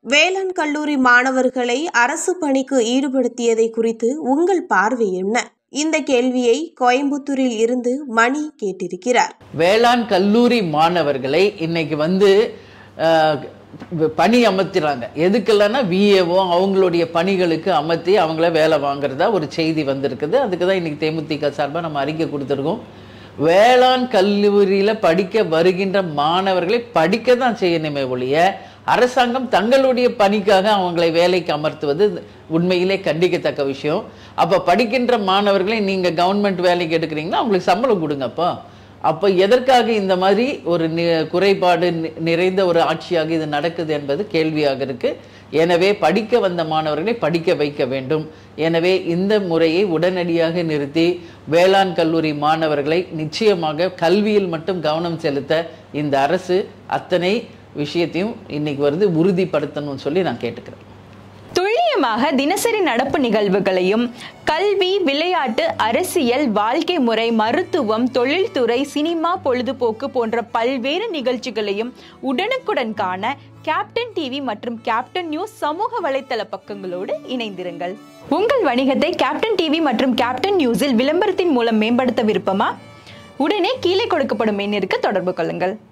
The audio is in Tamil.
வேளாண் கல்லூரி மாணவர்களை அரசு பணிக்கு ஈடுபடுத்தியதை குறித்து உங்கள் பார்வை என்ன இந்த கேள்வியை கோயம்புத்தூரில் இருந்து மணி கேட்டிருக்கிறார் வேளாண் கல்லூரி மாணவர்களை இன்னைக்கு வந்து அஹ், பணி அமர்த்துறாங்க எதுக்கெல்லாம்னா விஏஓ அவங்களுடைய பணிகளுக்கு அமர்த்தி அவங்கள வேலை வாங்குறதா ஒரு செய்தி வந்திருக்குது அதுக்கு தான் இன்னைக்கு தேமுதிக சார்பாக நம்ம அறிக்கை கொடுத்துருக்கோம் வேளாண் கல்லூரியில் படிக்க வருகின்ற மாணவர்களை படிக்க தான் செய்யணுமே ஒழிய அரசாங்கம் தங்களுடைய பணிக்காக அவங்களை வேலைக்கு அமர்த்துவது உண்மையிலே கண்டிக்கத்தக்க விஷயம் அப்போ படிக்கின்ற மாணவர்களை நீங்கள் கவர்மெண்ட் வேலைக்கு எடுக்கிறீங்கன்னா அவங்களுக்கு சம்பளம் கொடுங்கப்பா அப்போ எதற்காக இந்த மாதிரி ஒரு நி குறைபாடு நி- நிறைந்த ஒரு ஆட்சியாக இது நடக்குது என்பது கேள்வியாக இருக்கு எனவே படிக்க வந்த மாணவர்களை படிக்க வைக்க வேண்டும் எனவே இந்த முறையை உடனடியாக நிறுத்தி வேளாண் கல்லூரி மாணவர்களை நிச்சயமாக கல்வியில் மட்டும் கவனம் செலுத்த இந்த அரசு அத்தனை விஷயத்தையும் இன்னைக்கு வந்து உறுதிப்படுத்தணும்னு சொல்லி நான் கேட்டுக்கிறேன் துல்லியமாக தினசரி நடப்பு நிகழ்வுகளையும் கல்வி விளையாட்டு அரசியல் வாழ்க்கை முறை மருத்துவம் தொழில்துறை சினிமா பொழுதுபோக்கு போன்ற பல்வேறு நிகழ்ச்சிகளையும் உடனுக்குடன் காண கேப்டன் டிவி மற்றும் கேப்டன் நியூஸ் சமூக வலைத்தள பக்கங்களோடு இணைந்திருங்கள் உங்கள் வணிகத்தை கேப்டன் டிவி மற்றும் கேப்டன் நியூஸில் விளம்பரத்தின் மூலம் மேம்படுத்த விருப்பமா உடனே கீழே கொடுக்கப்படும் எண்ணிற்கு தொடர்பு கொள்ளுங்கள்